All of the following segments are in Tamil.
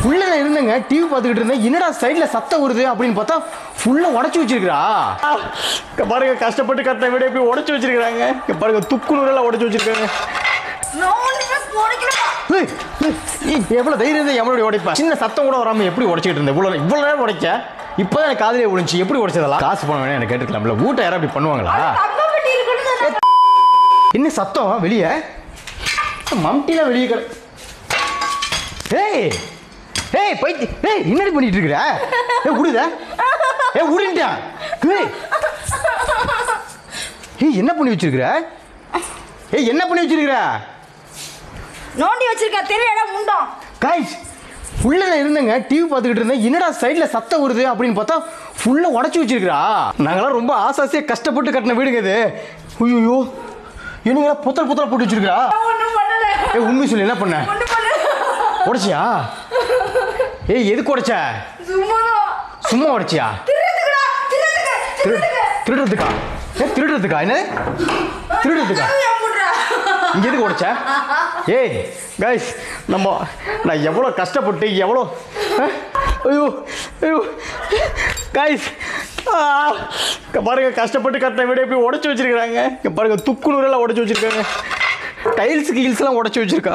ஃபுல்லாக நான் இருந்தேங்க டிவி பார்த்துக்கிட்டு இருந்தேன் என்னடா சைடில் சத்தம் வருது அப்படின்னு பார்த்தா ஃபுல்லாக உடச்சி வச்சிருக்கிறா இங்க பாருங்க கஷ்டப்பட்டு கட்டின வீடு எப்படி உடச்சி வச்சிருக்கிறாங்க இங்க பாருங்க துக்கு நூறெல்லாம் உடச்சி வச்சிருக்காங்க ஏய், ஏய், ஏய், எவ்வளவு தைரியம் இருந்தா எவ்வளவு உடைப்பா சின்ன சத்தம் கூட வராம எப்படி உடைச்சிட்டு இருந்தேன் இவ்வளவு இவ்வளவு நேரம் உடைக்க இப்பதான் எனக்கு காதலே விழுந்துச்சு எப்படி உடைச்சதெல்லாம் காசு பணம் வேணும் எனக்கு கேட்டுக்கலாம்ல வீட்டை யாரும் அப்படி பண்ணுவாங்களா என்ன சத்தம் வெளியே மம்டிலாம் வெளியே கிட ஏய் ஏய் பைத்தி ஏய் என்னடி பண்ணிட்டு இருக்கிற ஏய் விடுத ஏய் விடுன்ட்டான் ஏய் ஏய் என்ன பண்ணி வச்சிருக்கிற ஏய் என்ன பண்ணி வச்சிருக்கிற நோண்டி வச்சிருக்க தெரியல முண்டம் காய்ஸ் ஃபுல்லாக நான் இருந்தேங்க டிவி பார்த்துக்கிட்டு இருந்தேன் என்னடா சைடில் சத்தம் வருது அப்படின்னு பார்த்தா ஃபுல்லாக உடச்சி வச்சிருக்கிறா நாங்களாம் ரொம்ப ஆசாசியாக கஷ்டப்பட்டு கட்டின வீடுங்க இது ஐயோ என்னங்க புத்தல் புத்தல் போட்டு வச்சிருக்கிறா ஒண்ணும் பண்ணல ஏய் உண்மை சொல்லு என்ன பண்ண ஒண்ணும் பண்ணல உடைச்சியா ஏய் எதுக்கு உடைச்ச சும்மா சும்மா உடைச்சியா திருடுதுக்குடா திருடுதுக்கு திரு திருடுறதுக்கா ஏ திருடுறதுக்கா என்ன திருடுறதுக்கா இங்க எதுக்கு உடைச்ச ஏய் கைஸ் நம்ம நான் எவ்வளோ கஷ்டப்பட்டு எவ்வளோ அஹ், ஐயோ ஐயோ கைஸ் பாருங்க கஷ்டப்பட்டு கட்டின வீடு எப்படி உடச்சி வச்சிருக்கிறாங்க இங்க பாருங்க துக்கு நூறெல்லாம் உடச்சி வச்சிருக்காங்க டைல்ஸுக்கு ஹீல்ஸ்லாம் உடச்சி வச்சிருக்கா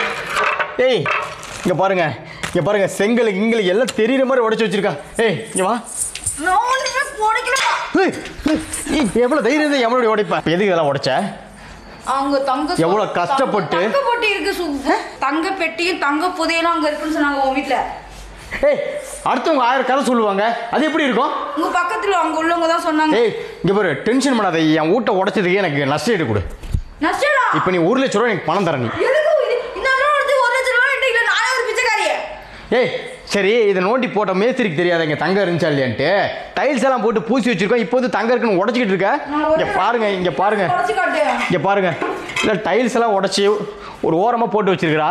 ஏய் இங்க பாருங்க இங்க பாருங்க செங்கல் இங்கல் எல்லாம் தெரியுற மாதிரி உடச்சி வச்சிருக்கா ஏய் இங்க வா நான் ஒண்ணுமே போடைக்கலடா ஏய், ஏய், ஏய், எவ்வளவு தைரியம் இருந்தா எவ்வளவு உடைப்ப இப்ப எதுக்கு இதெல்லாம் உடைச்ச அவங்க தங்க சொ- எவ்வளவு கஷ்டப்பட்டு? தங்க பெட்டி இருக்கு சு- தங்க பெட்டியும் தங்க புதையலும் அங்க இருக்குன்னு சொன்னாங்க உன் வீட்ல ஏய் அடுத்தவங்க ஆயிரம் கதை சொல்லுவாங்க அது எப்படி இருக்கும் உங்க பக்கத்துல அங்க உள்ளவங்க தான் சொன்னாங்க ஏய் இங்க பாரு டென்ஷன் பண்ணாத என் வீட்டை உடைச்சதுக்கு எனக்கு நஷ்டம் கொடு நஷ்டடா இப்போ நீ ஒரு லட்ச ரூபா எனக்கு பணம் தர நீ எதுக்கு இது இந்த அண்ணன் ஒருத்தி ஒரு லட்சம் ரூபாய் என்கிட்ட இல்ல நானே ஒரு பிச்சைக்காரியே ஏய் சரி இதை நோண்டி போட்ட மேஸ்திரிக்கு தெரியாத இங்க தங்கம் இருந்துச்சா இல்லையான்ட்டு டைல்ஸ் எல்லாம் போட்டு பூசி வச்சிருக்கோம் இப்போ வந்து தங்கம் இருக்குன்னு உடச்சிக்கிட்டு இருக்க இங்க பாருங்க இங்க பாருங்க உடச்சு காட்டு இங்க பாருங்க இல்லை டைல்ஸ் எல்லாம் உடச்சி ஒரு ஓரமாக போட்டு வச்சிருக்கிறா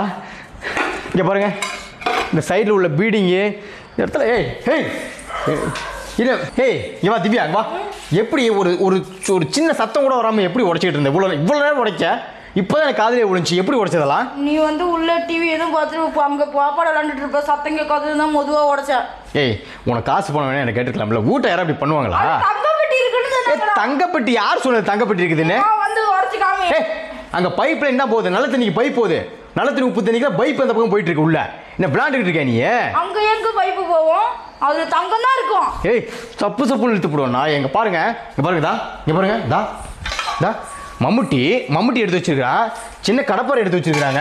இங்க பாருங்க இந்த சைடில் உள்ள பீடிங்கு இந்த இடத்துல ஏய் ஏய் ஏய், இரு ஏய் இங்க வா திவ்யா இங்க வா எப்படி ஒரு ஒரு ஒரு சின்ன சத்தம் கூட வராமல் எப்படி உடச்சிக்கிட்டு இருந்த இவ்வளோ இவ்வளோ நேரம் உடைக்க இப்போ தான் எனக்கு காதலே விழுந்துச்சு எப்படி உடைச்சதெல்லாம் நீ வந்து உள்ள டிவி எதுவும் பார்த்துட்டு இப்போ அங்க பாப்பாடு விளாண்டுட்டு இருப்ப சத்தம் கேட்காது தான் மொதுவா உடைச்ச ஏய் உனக்கு காசு பணம் வேணும் எனக்கு கேட்டுக்கலாம்ல வீட்டை யாரும் அப்படி பண்ணுவாங்களா தங்க பெட்டி இருக்குன்னு ஏய் சொன்னாங்கடா. தங்கப்பட்டி யார் சொன்னது தங்கப்பட்டி இருக்குதுன்னு நான் வந்து உடச்சு காமி ஏய் அங்க பைப் லைன் தான் போகுது நல்ல தண்ணிக்கு பைப் போகுது நல்ல தண்ணி உப்பு தண்ணிக்கு பைப் அந்த பக்கம் போயிட்டு இருக்கு உள்ள என்ன விளாண்டுக்கிட்டு இருக்க நீ அங்க எங்க பைப்பு போவோம் அதுல தங்கம் தான் இருக்கும் ஏய் சப்பு சப்புன்னு இழுத்து போடுவோம் நான் எங்க பாருங்க இங்க பாருங்க தா இங்க பாருங்க தா தா மம்முட்டி மம்முட்டி எடுத்து வச்சிருக்கா சின்ன கடப்பாரை எடுத்து வச்சிருக்காங்க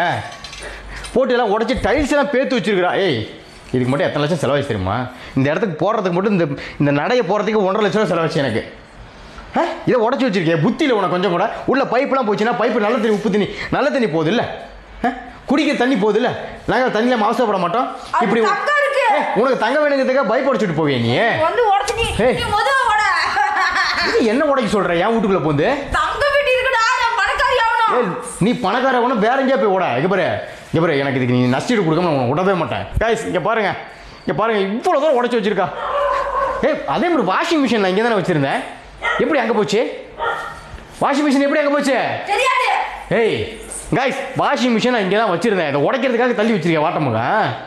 போட்டு எல்லாம் உடச்சி டைல்ஸ் எல்லாம் பேத்து வச்சிருக்கிறா ஏய் இதுக்கு மட்டும் எத்தனை லட்சம் செலவாச்சு தெரியுமா இந்த இடத்துக்கு போடுறதுக்கு மட்டும் இந்த இந்த நடைய போகிறதுக்கு ஒன்றரை லட்சம் ரூபா செலவாச்சு எனக்கு ஆ இதை உடச்சி வச்சிருக்கேன் புத்தியில் உனக்கு கொஞ்சம் கூட உள்ள பைப்லாம் போச்சுன்னா பைப்பு நல்ல தண்ணி உப்பு தண்ணி நல்ல தண்ணி போகுது இல்லை குடிக்க தண்ணி போகுது இல்லை நாங்கள் தண்ணியில் அவசரப்பட மாட்டோம் அது இப்படி தங்கம் இருக்கு. ஏய், உனக்கு தங்க வேணுங்கிறதுக்காக பைப் உடச்சிட்டு போவியா நீ வந்து உடச்சு நீ ஏய். நீ மொதல் உட இது என்ன உடைக்க சொல்ற என் வீட்டுக்குள்ள போந்து தங்க பெட்டி இருக்குடா நான் பணக்காரி ஆகணும் ஏய் நீ பணக்கார ஒன்று வேற எங்கேயா போய் ஓட இங்க பாரு இங்க பாரு எனக்கு இதுக்கு நீ நஷ்டீடு கொடுக்காம நான் உனக்கு விடவே மாட்டேன் கைஸ் இங்க பாருங்க இங்க பாருங்க இவ்வளோ தூரம் உடச்சி வச்சிருக்கா ஏய் அதே மாதிரி வாஷிங் மிஷின் நான் இங்கே தானே வச்சிருந்தேன் எப்படி அங்கே போச்சு வாஷிங் மிஷின் எப்படி அங்கே போச்சு தெரியாது ஏய் கைஸ் வாஷிங் மிஷின் நான் இங்கே தான் வச்சிருந்தேன் இதை உடைக்கிறதுக்காக தள்ளி வச்சிருக்கேன் வாட்டமுங்க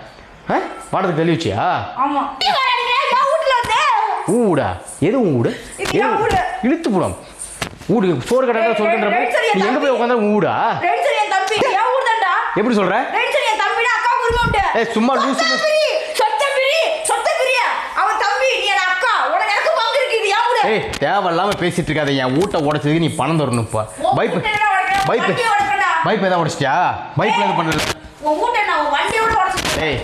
ஆ வாட்டத்துக்கு தள்ளி வச்சியா ஆமா நீ வராதீங்க நான் வீட்டுல வந்தேன் ஊடா எது உன் வீடு இது எது என் வீடு. இழுத்து போடும் ஊடு சோறு கடை ஏய், சொல்றேன் ஏய், சரி, நீ எங்க போய் உட்காந்தா உன் வீடா ரெண்டு என் தம்பி என் ஊர் தான்டா எப்படி சொல்ற ரெண்டு என் தம்பிடா அக்கா உரிமை உண்டு ஏய், சும்மா லூசு சொத்த லூசு. பிரி சொத்த பிரி சொத்த பிரிய அவன் தம்பி நீ என் அக்கா உனக்கு எனக்கு பங்கு இருக்கு இது என் ஊரு ஏய் தேவையில்லாம பேசிட்டு இருக்காத என் வீட்டை உடைச்சதுக்கு நீ பணம் தரணும் இப்போ உன் பைப் வீட்டை நான் உடைக்கிறேன், பைப் வண்டியை உடைப்பேன்டா. பைப் ஏதாவது உடைச்சிட்டியா பைப்ல எது பண்ணல உன் வீட்டை நான் உன் வண்டியோட உடச்சு ஏய்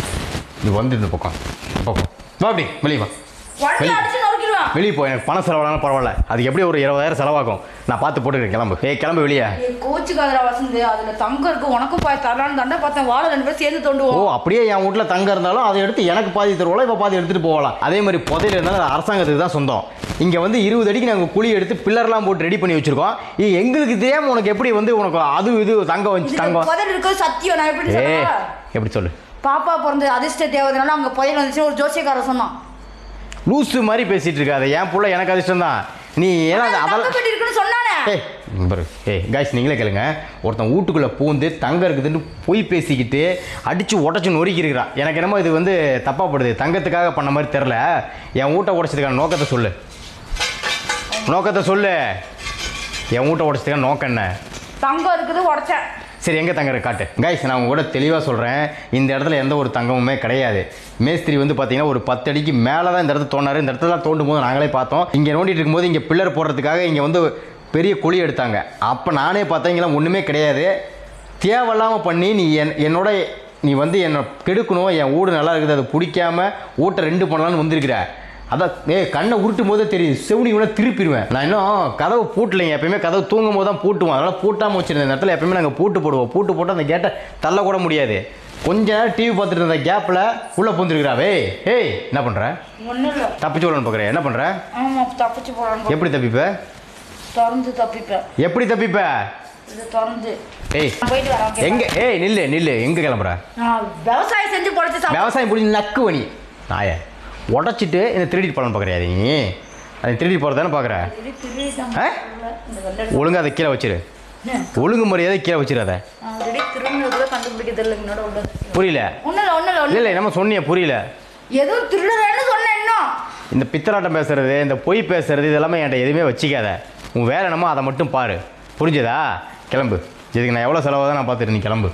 நீ வந்து இந்த பக்கம் இந்த பக்கம் வா அப்படி வெளியே வா வண்டி வெளிய. அடிச்சு நொறுக்கிடுவான் வெளியே போ எனக்கு பணம் செலவானாலும் பரவாயில்ல அது எப்படி ஒரு இருபதாயிரம் செலவாகும் நான் பார்த்து போட்டுக்கிறேன் கிளம்பு ஏய் கிளம்பு வெளியே என் கோச்சுக்காதரா வசந்து அதுல தங்கம் இருக்கு உனக்கும் பாய் தரலான்னு தண்டை பார்த்தேன் வாழை ரெண்டு பேரும் சேர்ந்து ஓ தோண்டுவோம் அப்படியே என் வீட்டில் தங்க இருந்தாலும் அதை எடுத்து எனக்கு பாதி தருவோம் இப்போ பாதி எடுத்துகிட்டு போகலாம் அதே மாதிரி புதையில இருந்தாலும் அது அரசாங்கத்துக்கு தான் சொந்தம் இங்கே வந்து இருபது அடிக்கு நாங்கள் குழி எடுத்து பில்லர்லாம் போட்டு ரெடி பண்ணி வச்சிருக்கோம் இது எங்களுக்கு தெரியாமல் உனக்கு எப்படி வந்து உனக்கு அது இது தங்கம் வச்சு இதுல தங்கம் புதையல் இருக்கிறது சத்தியம் நான் எப்படி ஏ சொல்லுவா எப்படி சொல்லு பாப்பா பிறந்த அதிர்ஷ்ட தேவதனால அங்க புயல் வந்துச்சு ஒரு ஜோசியக்காரர் சொன்னான் லூசு மாதிரி பேசிட்டு இருக்காத என் புள்ள எனக்கு அதிர்ஷ்டம் தான் நீ ஏன்னா அது தங்க அதெல்லாம் பெட்டி இருக்குன்னு சொன்னானே ஏய் இங்க பாரு ஏய் காய்ஸ் நீங்களே கேளுங்க ஒருத்தன் வீட்டுக்குள்ளே பூந்து தங்க இருக்குதுன்னு பொய் பேசிக்கிட்டு அடித்து உடச்சி நொறுக்கிருக்கிறான் எனக்கு என்னமோ இது வந்து தப்பாக படுது தங்கத்துக்காக பண்ண மாதிரி தெரில என் வீட்டை உடச்சதுக்கான நோக்கத்தை சொல்லு நோக்கத்தை சொல்லு என் வீட்டை உடச்சதுக்கான நோக்கம் என்ன தங்கம் இருக்குது உடச்சேன் சரி எங்கே தங்குற காட்டு கைஸ் நான் உங்க கூட தெளிவாக சொல்கிறேன் இந்த இடத்துல எந்த ஒரு தங்கமுமே கிடையாது மேஸ்திரி வந்து பார்த்தீங்கன்னா ஒரு பத்து அடிக்கு மேலே தான் இந்த இடத்துல தோணாரு இந்த இடத்துல தான் தோண்டும் போது நாங்களே பார்த்தோம் இங்கே நோண்டிட்டு இருக்கும்போது இங்கே பில்லர் போடுறதுக்காக இங்கே வந்து பெரிய குழி எடுத்தாங்க அப்போ நானே பார்த்தேன் இங்கெல்லாம் ஒன்றுமே கிடையாது தேவையில்லாமல் பண்ணி நீ என் என்னோட நீ வந்து என்னை கெடுக்கணும் என் வீடு நல்லா இருக்குது அதை பிடிக்காம வீட்டை ரெண்டு பண்ணலான்னு வந்திருக்கிற அதான் ஏ கண்ணை உருட்டும் போதே தெரியுது செவனி கூட திருப்பிடுவேன் நான் இன்னும் கதவு பூட்டலைங்க எப்பயுமே கதவு தூங்கும் போது தான் பூட்டுவோம் அதனால் பூட்டாமல் வச்சிருந்தேன் இந்த இடத்துல எப்பயுமே நாங்கள் பூட்டு போடுவோம் பூட்டு போட்டு அந்த கேட்டை தள்ளக்கூட முடியாது கொஞ்ச நேரம் டிவி பார்த்துட்டு இருந்த கேப்பில் உள்ளே பூந்துருக்குறாவே ஏய் என்ன பண்ணுற ஒன்றும் இல்லை தப்பிச்சு விடணும்னு பார்க்குறேன் என்ன பண்ணுற ஆமாம் தப்பிச்சு போகலாம் எப்படி தப்பிப்ப திறந்து தப்பிப்பேன் எப்படி தப்பிப்ப இது திறந்து ஏய் நான் போயிட்டு வரேன் okay? எங்கே ஏய் நில்லு நில்லு எங்கே கிளம்புற நான் விவசாயம் செஞ்சு பொழைச்சு சாப்பிட விவசாயம் பிடிச்சி நக்கு வணி நாய உடச்சிட்டு என்ன திருடிட்டு போகலான்னு பார்க்குறியா நீ அதை திருடிட்டு போகிறது தானே பார்க்குற ஆ? இந்த வெள்ளை ஒழுங்கா அதை கீழே வச்சிரு ஒழுங்கு மரியாதை கீழே வச்சிரு அதை ஆல்ரெடி திருடுனதுல கண்டுபிடிக்க தெரியல என்னோட உள்ள புரியல ஒன்றும் இல்லை ஒன்றும் இல்லை இல்லை ஒன்றும் இல்லை நம்ம சொன்னிய புரியல ஏதோ திருடுறேன்னு சொன்னேன் இன்னும் இந்த பித்தலாட்டம் பேசுறது இந்த பொய் பேசுறது இதெல்லாமே என்கிட்ட எதுவுமே வச்சிக்காத உன் வேலை என்னமோ அதை மட்டும் பாரு புரிஞ்சுதா கிளம்பு இதுக்கு நான் எவ்வளோ செலவாக நான் பார்த்துட்டு நீ கிளம்பு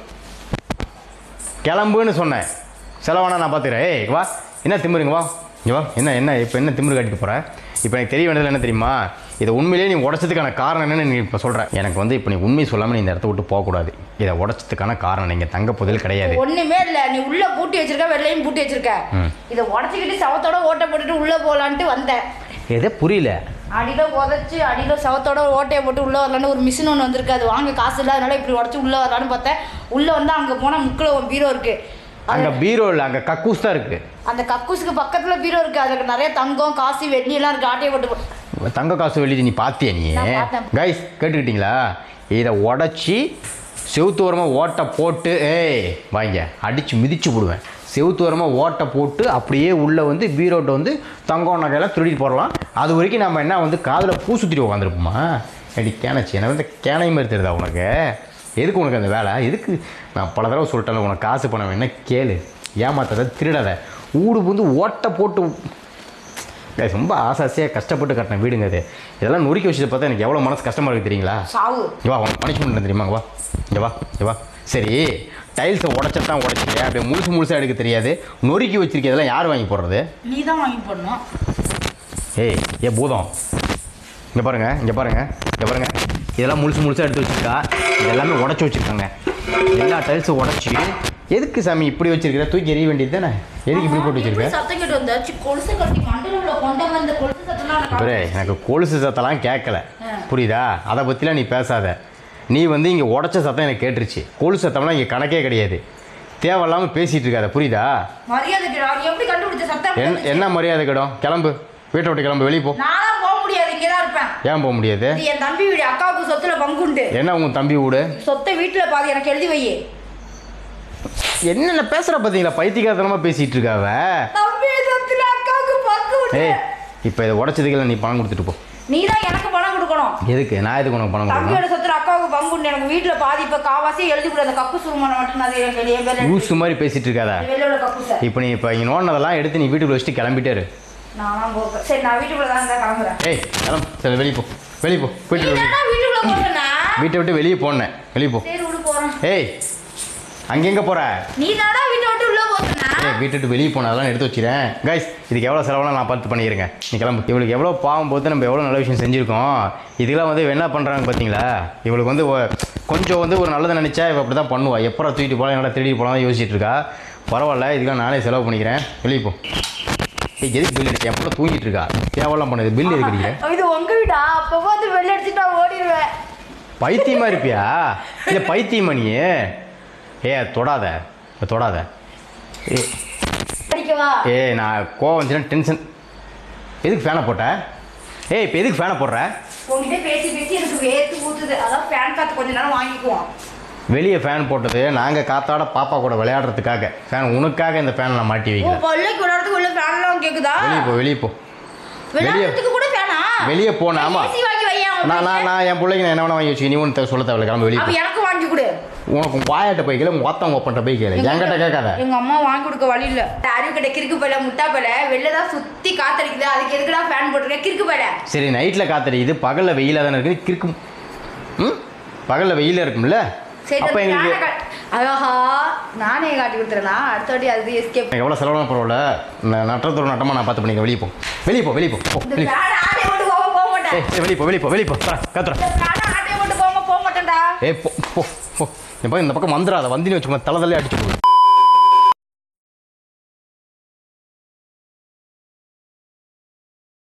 கிளம்புன்னு சொன்னேன் செலவானா நான் பார்த்துக்கிறேன் ஏய் இங்க வா என்ன திமிருங்க வா இங்க வா என்ன என்ன இப்போ என்ன திமிரு காட்டிட்டு போகிற இப்போ எனக்கு தெரிய வேண்டியது என்ன தெரியுமா இதை உண்மையிலேயே நீ உடச்சதுக்கான காரணம் என்னன்னு நீ இப்போ சொல்கிற எனக்கு வந்து இப்போ நீ உண்மை சொல்லாமல் நீ இந்த இடத்த விட்டு போகக்கூடாது இதை உடச்சதுக்கான காரணம் நீங்கள் தங்க புதையல் கிடையாது ஒண்ணுமே இல்ல நீ உள்ள பூட்டி வச்சிருக்க வெளிலையும் பூட்டி வச்சிருக்க இதை உடச்சிக்கிட்டு சவத்தோட ஓட்டை போட்டுட்டு உள்ள போலான்ட்டு வந்தேன் எதே புரியல அடியில உதச்சு அடியில சவத்தோட ஓட்டையை போட்டு உள்ள வரலான்னு ஒரு மிஷின் ஒன்று வந்திருக்கு அது வாங்க காசு இல்லாதனால இப்படி உடச்சி உள்ள வரலான்னு பார்த்தேன் உள்ள வந்து அங்க போனா முக்கில் ஒரு பீரோ இருக்கு அங்கே பீரோ இல்லை அங்கே கக்கூஸ் தான் இருக்குது அந்த கக்கூஸுக்கு பக்கத்துல பீரோ இருக்கு அதுக்கு நிறைய தங்கம் காசு வெள்ளி எல்லாம் இருக்கு ஆட்டையை போட்டு போ- தங்க காசு வெளியே நீ பார்த்தியா நீ நான் பார்த்தேன். கைஸ் கேட்டுக்கிட்டீங்களா இதை உடச்சி செவுத்தோரமாக ஓட்டை போட்டு ஏய் வாங்க அடித்து மிதிச்சு விடுவேன் செவுத்தோரமாக ஓட்டை போட்டு அப்படியே உள்ளே வந்து பீரோட்டை வந்து தங்கம் நகையெல்லாம் திருடிட்டு போடலாம் அது வரைக்கும் நம்ம என்ன வந்து காதில் பூ சுற்றிட்டு உட்காந்துருப்போமா அடி கேனச்சி எனக்கு வந்து கேனை மாதிரி தெரியுதா உனக்கு எதுக்கு உனக்கு அந்த வேலை எதுக்கு நான் பல தடவை சொல்லிட்டேன் உனக்கு காசு பணம் என்ன கேளு ஏமாத்தாத திருடாத ஊடு வந்து ஓட்டை போட்டு guys, ரொம்ப ஆசாசியாக கஷ்டப்பட்டு கட்டின வீடுங்க அது இதெல்லாம் நொறுக்கி வச்சதை பார்த்தா எனக்கு எவ்வளோ மனசு கஷ்டமாக இருக்குது தெரியுங்களா சாவு இங்க வா உனக்கு பனிஷ்மெண்ட் என்ன தெரியுமா இங்க வா இங்க வா இங்க வா சரி டைல்ஸை உடச்சா தான் உடச்சிங்க அப்படியே முழுசு முழுசாக எடுக்க தெரியாது நொறுக்கி வச்சிருக்க இதெல்லாம் யார் வாங்கி போடுறது நீ தான் வாங்கி போடணும் ஏய் ஏ பூதம் இங்கே பாருங்க இங்கே பாருங்க இங்கே பாருங்க இதெல்லாம் முழுசு முழுசாக எடுத்து வச்சிருக்கா இது எல்லாமே உடச்சி வச்சிருக்காங்க எல்லா டைல்ஸும் உடச்சி எதுக்கு சாமி இப்படி வச்சிருக்கிற தூக்கி எறிய வேண்டியது தானே எதுக்கு இப்படி போட்டு வச்சிருக்க எப்படி சத்தம் கேட்டு வந்தாச்சு கொலுசு கட்டி மண்டல உள்ள கொண்ட வந்த கொலுசு சத்தம்லாம் எனக்கு ஒரே எனக்கு கொலுசு சத்தம்லாம் கேட்கல புரியுதா அதை பற்றிலாம் நீ பேசாத நீ வந்து இங்கே உடச்ச சத்தம் எனக்கு கேட்டுருச்சு கொலுசு சத்தம்லாம் இங்கே கணக்கே கிடையாது தேவையில்லாமல் பேசிகிட்டு இருக்காத புரியுதா மரியாதை கேடு. எப்படி கண்டுபிடிச்ச சத்தம் என் என்ன மரியாதை கிடும் கிளம்பு வீட்டை விட்டு கிளம்பு வெளியே போ நானும் போக முடியாது இங்கே தான் இருப்பேன் ஏன் போக முடியாது இது என் தம்பி வீடு அக்காவுக்கு சொத்துல பங்குண்டு என்ன உங்கள் தம்பி வீடு சொத்தை வீட்டுல பாதி எனக்கு எழுதி வை என்னென்ன பேசுகிற பார்த்தீங்களா பைத்தியக்காரத்தனமாக பேசிகிட்டு இருக்காவ தம்பி சொத்துல அக்காவுக்கு பங்கு உண்டு ஏய் இப்போ இதை உடச்சதுக்கெல்லாம் நீ பணம் கொடுத்துட்டு போ நீ தான் எனக்கு பணம் கொடுக்கணும் எதுக்கு நான் எதுக்கு உனக்கு பணம் கொடுக்கணும் தம்பியோட சொத்துல அக்காவுக்கு பங்கு உண்டு எனக்கு வீட்டுல பாதி இப்ப காவாசி எழுதி கொடு அந்த கப்பு சுருமான மட்டும் நான் என் பேர்ல- என் பேர்ல எழுதி லூசு மாதிரி பேசிகிட்டு இருக்காதா வை. வெளியில உள்ள கப்பு சார் இப்போ நீ இப்போ இங்கே நோண்டினதெல்லாம் எடுத்து நீ வீட்டுக்குள்ள வச்சுட்டு கிளம்பிட்டே இரு நானும் போக சரி நான் வீட்டுக்குள்ள தான் இருந்தா கிளம்புறேன் ஏய் கிளம்பு சரி வெளியே போ வெளியே போ நீ போயிட்டு வெளியே தானே வீட்டுக்குள்ள போறேன்னா வீட்டை விட்டு வெளியே போனேன் வெளியே போ சரி விடு போறேன் ஏய் அங்கெங்க போற நீ தானே வீட்டை விட்டு உள்ள போறேன்னா ஏய் வீட்டை விட்டு வெளியே போன அதெல்லாம் எடுத்து வச்சிரேன் கைஸ் இதுக்கு எவ்வளோ செலவுனா நான் பார்த்து பண்ணிக்கிறேங்க நீ கிளம்பு இவளுக்கு எவ்வளோ பாவம் போது நம்ம எவ்வளோ நல்ல விஷயம் செஞ்சுருக்கோம் இதெல்லாம் வந்து இவ என்ன பண்ணுறாங்க பார்த்தீங்களா இவளுக்கு வந்து ஒ- கொஞ்சம் வந்து ஒரு நல்லது நினச்சா இவ அப்படி தான் பண்ணுவா எப்போ தூக்கிட்டு போகலாம் என்னடா திருடி போகலாம் யோசிச்சுட்டு இருக்கா பரவாயில்ல இதுக்கெல்லாம் நானே செலவு பண்ணிக்கிறேன் வெளியே போ ஏய் எதுக்கு பில் இருக்கு எப்போ தூங்கிட்டு இருக்கா தேவையெல்லாம் பண்ணுது பில் இருக்கிறீங்க இது உங்க வீடா அப்பப்போ வந்து வெளில அடிச்சுட்டு நான் ஓடிடுவேன் பைத்தியமா இருப்பியா இல்லை பைத்தியமா நீ ஏ தொடாத இதை தொடாத ஏ அடிக்கவா ஏ நான் கோவம் வந்துச்சுன்னா டென்ஷன் எதுக்கு ஃபேனை போட்ட ஏய் இப்போ எதுக்கு ஃபேனை போடுற உங்ககிட்ட பேசி பேசி எனக்கு வேர்த்து ஊத்துது அதான் ஃபேன் காத்து கொஞ்ச நேரம் வாங்கிக்குவோம் வெளியே ஃபேன் போட்டது நாங்கள் காத்தாட பாப்பா கூட விளையாடுறதுக்காக ஃபேன் உனக்காக இந்த ஃபேனை நான் மாட்டி உன் வைக்கல பள்ளிக்கு விளையாடுறதுக்கு உள்ள ஃபேன்லாம் கேக்குதா வெளியே போ வெளியே போ வெளியே விளையாடுறதுக்கு கூட ஃபேனா வெளியே போன ஆமா ஏசி வாங்கி வையேன் நான் நான் நான் என் பிள்ளைக்கு நான் என்ன வேணா வாங்கி வச்சு நீ ஒன்று சொல்ல தேவையில்ல கிளம்பி வெளியே அப்ப எனக்கு வாங்கி கொடு உனக்கு உன் வாயாட்ட போய் கேளு உன் ஒத்தவங்க ஒப்பன்ற போய் கேளு என்கிட்ட கேட்காத எங்க அம்மா வாங்கி கொடுக்க வழி இல்ல அறிவு கிட்ட கிறுக்கு பையில முட்டா பையில வெளில தான் சுத்தி காத்தடிக்குது அதுக்கு எதுக்குடா ஃபேன் போட்டிருக்க கிறுக்கு பையில சரி நைட்டில் காத்தடிக்குது பகலில் வெயிலாக தானே இருக்குது கிறுக்கும் ம் பகலில் வெயிலாக இருக்கும்ல சரி அப்போ அந்த எங்களுக்கு ஃபேனை காட்- ஆஹா நானே காட்டி கொடுத்துறேனா அடுத்த வாட்டி அது எஸ்கேப் எனக்கு எவ்வளோ செலவான பரவாயில்ல நான் நட்டத்தோட நட்டமாக நான் பார்த்து பண்ணிக்கிறேன் வெளியே போ வெளியே போ வெளியே போ போ இந்த வெளியே ஃபேனை ஆட்டை போட்டு போக போக மாட்டேன் ஏய் ஏய், வெளியே போ வெளியே போ வெளியே போ கத்துறேன் இந்த ஃபேனை ஆட்டை போட்டு போக போக மாட்டேன்டா ஏய் போ போ போ இந்த பக்கம் இந்த பக்கம் வந்துடாத வந்தினு வச்சுக்கோங்க தலை தலையே அடிச்சு போடு